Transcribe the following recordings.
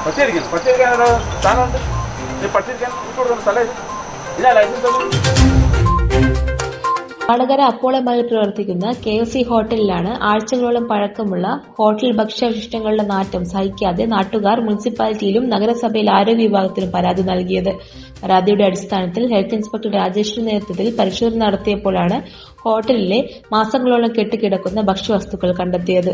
പറ്റിയിരിക്കുന്നു പറ്റിയിരിക്കാൻ ഒരു സ്ഥാനമുണ്ട് ഈ പറ്റിയിരിക്കാൻ വിട്ടു കൊടുക്കുന്ന സ്ഥലം ഇത്. ഇല്ല ലൈസൻസ് ഒന്നും വാടകര അപ്പോളോ മാളിൽ പ്രവർത്തിക്കുന്ന കെ എഫ് സി ഹോട്ടലിലാണ് ആഴ്ചകളോളം പഴക്കമുള്ള ഹോട്ടൽ ഭക്ഷ്യാവശിഷ്ടങ്ങളുടെ നാറ്റം സഹിക്കാതെ നാട്ടുകാർ മുനിസിപ്പാലിറ്റിയിലും നഗരസഭയിൽ ആരോഗ്യ വിഭാഗത്തിലും പരാതി നൽകിയത് പരാതിയുടെ അടിസ്ഥാനത്തിൽ ഹെൽത്ത് ഇൻസ്പെക്ടർ രാജേഷിന്റെ നേതൃത്വത്തിൽ പരിശോധന നടത്തിയപ്പോഴാണ് ഹോട്ടലിലെ മാസങ്ങളോളം കെട്ടിക്കിടക്കുന്ന ഭക്ഷ്യവസ്തുക്കൾ കണ്ടെത്തിയത്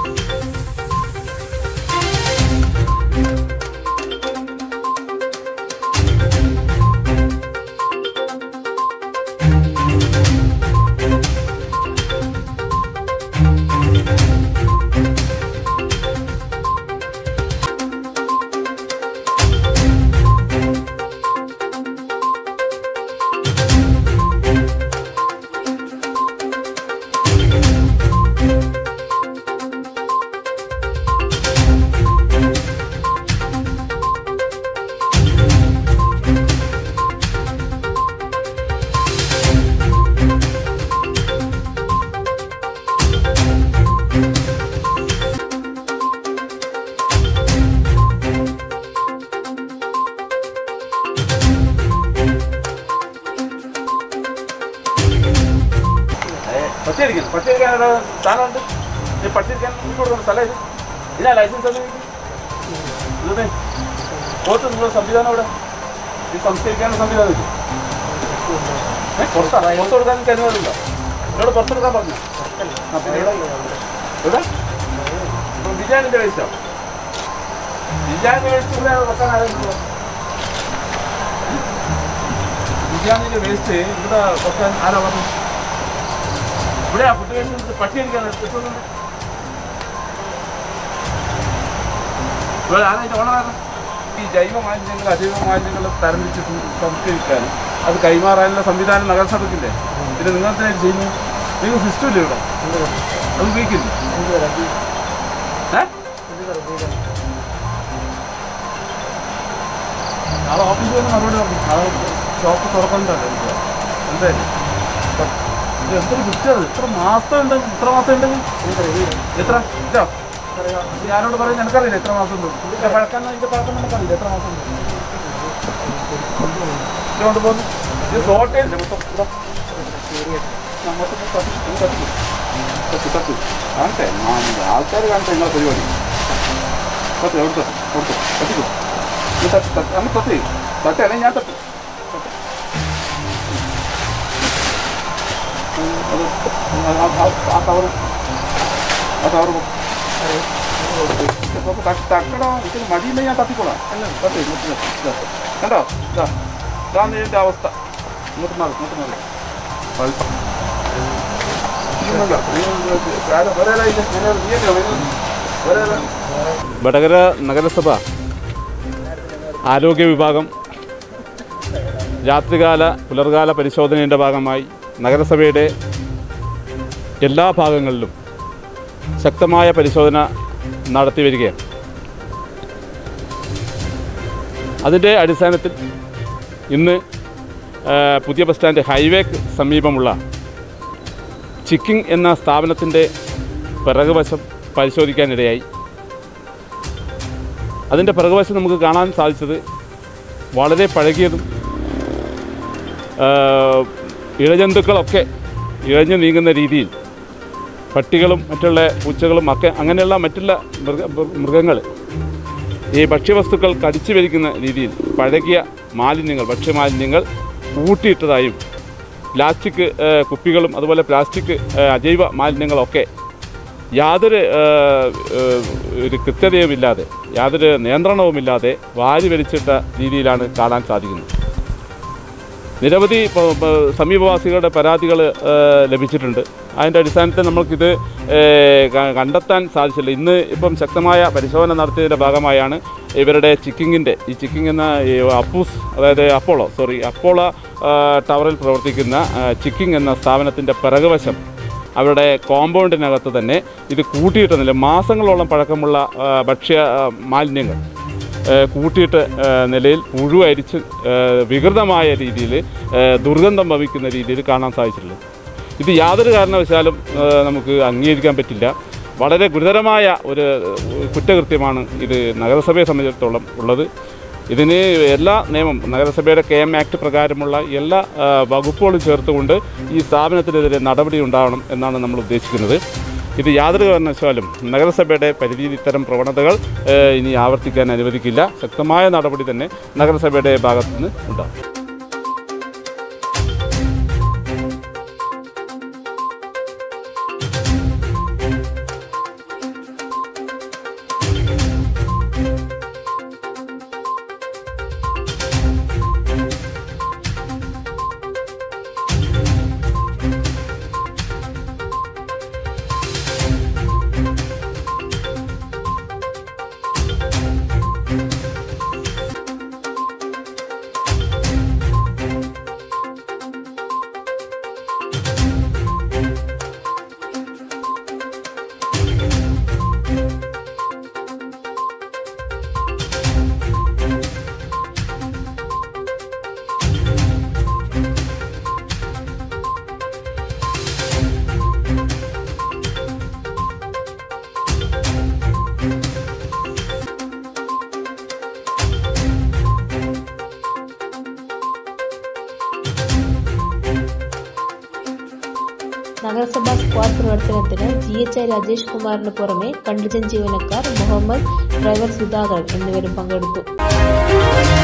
പറ്റിയിരിക്കുന്നു പറ്റിയിരിക്കാൻ ഒരു സ്ഥാനമുണ്ട് ഈ പറ്റിയിരിക്കാൻ വിട്ടു കൊടുക്കുന്ന സ്ഥലം ഇത്. ഇല്ല ലൈസൻസ് ഒന്നും ഇല്ലേ പുറത്ത് നിങ്ങളുടെ സംവിധാനം ഇവിടെ ഈ സംസ്കരിക്കാനുള്ള സംവിധാനം ഇല്ലേ ഏ, പുറത്താ പുറത്ത് കൊടുക്കാൻ എനിക്ക് അനുവാദമില്ല എന്നോട് പുറത്തെടുക്കാൻ പറഞ്ഞു ആ, പിന്നെ ഇവിടെ ഇവിടെ ഇപ്പം ബിരിയാണിൻ്റെ വേസ്റ്റോ ബിരിയാണി വേസ്റ്റ് ഇവിടെ വെക്കാൻ ആരെങ്കിലും ബിരിയാണിൻ്റെ വേസ്റ്റ് ഇവിടെ വെക്കാൻ ആരാ പറഞ്ഞു ഇവിടെയാ ഫുഡ് വേസ്റ്റ് പട്ടിയടിക്കാൻ എത്തുന്നുണ്ട് ഇവിടെ ആരാ ഇതിന്റെ ഓണറാണ് ഈ ജൈവ മാലിന്യങ്ങൾ അജൈവ മാലിന്യങ്ങൾ തരംതിരിച്ച് സു- സംസ്കരിക്കാൻ അത് കൈമാറാനുള്ള സംവിധാനം നഗരസഭയ്ക്കില്ലേ പിന്നെ നിങ്ങൾ തന്നെ ചെയ്യുന്നു നിങ്ങൾ സിസ്റ്റം ഇല്ലേ ഇവിടെ അത് ഉപയോഗിക്കില്ല ഏ നാളെ ഓഫീസിൽ വന്ന് മറുപടി പറഞ്ഞു നാളെ ഷോപ്പ് തുറക്കണ്ടല്ലോ എനിക്ക് എന്തായാലും ഇപ്പം ഇത് എന്തൊരു കുറ്റത് ഇത്ര മാസം ഉണ്ട് ഇത്ര മാസം ഉണ്ടെങ്കിൽ എത്ര ഇതോ ഞാനോട് പറയും എനിക്കറിയില്ല എത്ര മാസം ഉണ്ട് ഇതിന്റെ പഴക്കം ഇതിന്റെ പഴക്കം നമുക്കറിയില്ല എത്ര മാസം ഉണ്ട് ഇതുകൊണ്ട് പോകുന്നു ഇത് ഷോർട്ടേജ് മൊത്തം ഇതാ. ആ, മൊത്തം കത്തി ഇത് കത്തി കത്തി കത്തി കാണട്ടെ ആൾക്കാർ കാണട്ടെ നിങ്ങളെ പരിപാടി കത്തി എവിടെ തട്ടി കൊടുത്തു കത്തിക്കോ ഇത് തട്ടി തട്ടി അങ്ങ് തട്ടി തട്ടി അല്ലെങ്കിൽ ഞാൻ തട്ടി തട്ടി. അത് ആ- ആ- ആ- ആ കവറ് ആ കവറ് പോ. ഇപ്പൊ തട്ട് തട്ടണോ ഇതിന് മടിയില്ല ഞാൻ തട്ടിക്കോളാം തട്ടി ഇങ്ങോട്ട് ഇതാ. ഇതാ. കണ്ടോ ഇതാ ഇതാണ് ഇതിന്റെ അവസ്ഥ ഇങ്ങോട്ട് മാറി ഇങ്ങോട്ട് മാറി പഴുത്ത. ഇതൊന്നുമല്ല. നിങ്ങൾ ആരും വേറെ ആരാ ഇല്ല? ഞാൻ നീ അല്ലയോ? നിങ്ങൾ വേറെ ആരാ? വടകര നഗരസഭ ആരോഗ്യ വിഭാഗം രാത്രികാല പുലർകാല പരിശോധനയുടെ ഭാഗമായി നഗരസഭയുടെ എല്ലാ ഭാഗങ്ങളിലും ശക്തമായ പരിശോധന നടത്തി വരികയാണ് അതിൻ്റെ അടിസ്ഥാനത്തിൽ ഇന്ന് ആ, പുതിയ ബസ് സ്റ്റാൻഡ് ഹൈവേക്ക് സമീപമുള്ള ചിക്കിങ് എന്ന സ്ഥാപനത്തിൻ്റെ പിറകുവശം പരിശോധിക്കാനിടയായി അതിൻ്റെ പിറകുവശം നമുക്ക് കാണാൻ സാധിച്ചത് വളരെ പഴകിയതും ആ, ഇഴജന്തുക്കളൊക്കെ ഇഴഞ്ഞു നീങ്ങുന്ന രീതിയിൽ പട്ടികളും മറ്റുള്ള പൂച്ചകളും ഒക്കെ അങ്ങനെയുള്ള മറ്റുള്ള മൃഗ മൃഗങ്ങൾ ഈ ഭക്ഷ്യവസ്തുക്കൾ കടിച്ചു വലിക്കുന്ന രീതിയിൽ പഴകിയ മാലിന്യങ്ങൾ ഭക്ഷ്യമാലിന്യങ്ങൾ കൂട്ടിയിട്ടതായും പ്ലാസ്റ്റിക് ആ, കുപ്പികളും അതുപോലെ പ്ലാസ്റ്റിക് ആ, അജൈവ മാലിന്യങ്ങളൊക്കെ യാതൊരു ആ, ആ, ഒരു കൃത്യതയുമില്ലാതെ യാതൊരു നിയന്ത്രണവുമില്ലാതെ വാരി വലിച്ചിട്ട രീതിയിലാണ് കാണാൻ സാധിക്കുന്നത് നിരവധി പ- പ- സമീപവാസികളുടെ പരാതികൾ ലഭിച്ചിട്ടുണ്ട് അതിൻ്റെ അടിസ്ഥാനത്തിൽ നമുക്കിത് ഏ, ക- കണ്ടെത്താൻ സാധിച്ചില്ല ഇന്ന് ഇപ്പം ശക്തമായ പരിശോധന നടത്തിയതിൻ്റെ ഭാഗമായാണ് ഇവരുടെ ചിക്കിങ്ങിൻ്റെ ഈ ചിക്കിങ് എന്ന ഈ അപ്പൂസ് അതായത് അപ്പോളോ സോറി അപ്പോളോ ആ, ടവറിൽ പ്രവർത്തിക്കുന്ന ആ, ചിക്കിങ് എന്ന സ്ഥാപനത്തിൻ്റെ പിറകുവശം അവരുടെ കോമ്പൗണ്ടിനകത്ത് തന്നെ ഇത് കൂട്ടിയിട്ടെന്നില്ല മാസങ്ങളോളം പഴക്കമുള്ള ആ, ഭക്ഷ്യ ആ, മാലിന്യങ്ങൾ ഏഹ് കൂട്ടിയിട്ട് ഏഹ് നിലയിൽ പുഴു അരിച്ച് ഏഹ് വികൃതമായ രീതിയിൽ ഏഹ് ദുർഗന്ധം ഭവിക്കുന്ന രീതിയിൽ കാണാൻ സാധിച്ചിട്ടുള്ളത് ഇത് യാതൊരു കാരണവശാലും ഏഹ് നമുക്ക് അംഗീകരിക്കാൻ പറ്റില്ല വളരെ ഗുരുതരമായ ഒരു കുറ്റകൃത്യമാണ് ഇത് നഗരസഭയെ സംബന്ധിച്ചിടത്തോളം ഉള്ളത് ഇതിന് എല്ലാ നിയമം നഗരസഭയുടെ കെ എം ആക്ട് പ്രകാരമുള്ള എല്ലാ ആ, വകുപ്പുകളും ചേർത്തുകൊണ്ട് ഈ സ്ഥാപനത്തിനെതിരെ നടപടി ഉണ്ടാവണം എന്നാണ് നമ്മൾ ഉദ്ദേശിക്കുന്നത് ഇത് യാതൊരു കാരണവശാലും നഗരസഭയുടെ പരിധിയിൽ ഇത്തരം പ്രവണതകൾ ഏ, ഇനി ആവർത്തിക്കാൻ അനുവദിക്കില്ല ശക്തമായ നടപടി തന്നെ നഗരസഭയുടെ ഭാഗത്തു നിന്ന് ഉണ്ടാകും നഗരസഭാ സ്ക്വാഡ് പ്രവർത്തനത്തിന് ജി എച്ച് ഐ രാജേഷ് കുമാറിന് പുറമെ കണ്ടിജൻ ജീവനക്കാർ മുഹമ്മദ് ഡ്രൈവർ സുധാകർ എന്നിവരും പങ്കെടുത്തു